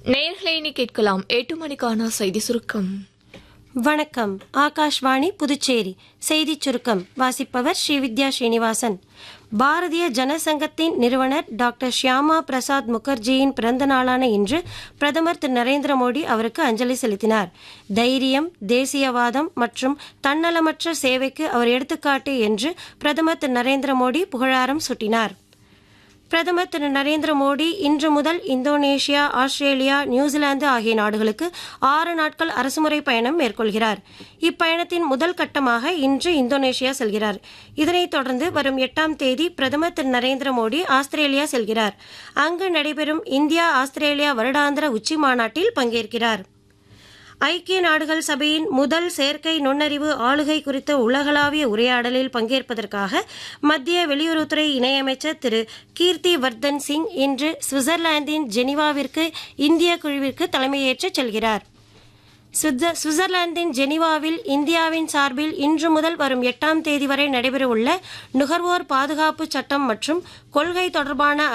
நேர்களை இனி கேட்கலாம் எட்டு மணிக்கான செய்தி சுருக்கம் வணக்கம் ஆகாஷ்வாணி புதுச்சேரி செய்திச் சுருக்கம் வாசிப்பவர் ஸ்ரீவித்யா ஸ்ரீனிவாசன் பாரதிய ஜனசங்கத்தின் நிறுவனர் டாக்டர் ஷியாமா பிரசாத் முகர்ஜியின் பிறந்த நாளான இன்று பிரதமர் திரு நரேந்திர மோடி அவருக்கு அஞ்சலி செலுத்தினார் தைரியம் தேசியவாதம் மற்றும் தன்னலமற்ற சேவைக்கு அவர் எடுத்துக்காட்டு என்று பிரதமர் திரு நரேந்திர மோடி புகழாரம் சூட்டினார் பிரதமர் திரு நரேந்திர மோடி இன்று முதல் இந்தோனேஷியா ஆஸ்திரேலியா நியூசிலாந்து ஆகிய நாடுகளுக்கு ஆறு நாட்கள் அரசுமுறை பயணம் மேற்கொள்கிறார் இப்பயணத்தின் முதல் கட்டமாக இன்று இந்தோனேஷியா செல்கிறார் இதனைத் தொடர்ந்து வரும் எட்டாம் தேதி பிரதமர் திரு நரேந்திர மோடி ஆஸ்திரேலியா செல்கிறார் அங்கு நடைபெறும் இந்தியா ஆஸ்திரேலியா வருடாந்திர உச்சி மாநாட்டில் பங்கேற்கிறார் ஐக்கிய நாடுகள் சபையின் முதல் செயற்கை நுண்ணறிவு ஆளுகை குறித்த உலகளாவிய உரையாடலில் பங்கேற்பதற்காக மத்திய வெளியுறவுத்துறை இணையமைச்சர் திரு கீர்த்தி வர்தன் சிங் இன்று சுவிட்சர்லாந்தின் ஜெனீவாவிற்கு இந்திய குழுவிற்கு தலைமையேற்று செல்கிறார் சுவிட்ச- சுவிட்சர்லாந்தின் ஜெனீவாவில் இந்தியாவின் சார்பில் இன்று முதல் வரும் எட்டாம் தேதி வரை நடைபெறவுள்ள நுகர்வோர் பாதுகாப்பு சட்டம் மற்றும் கொள்கை தொடர்பான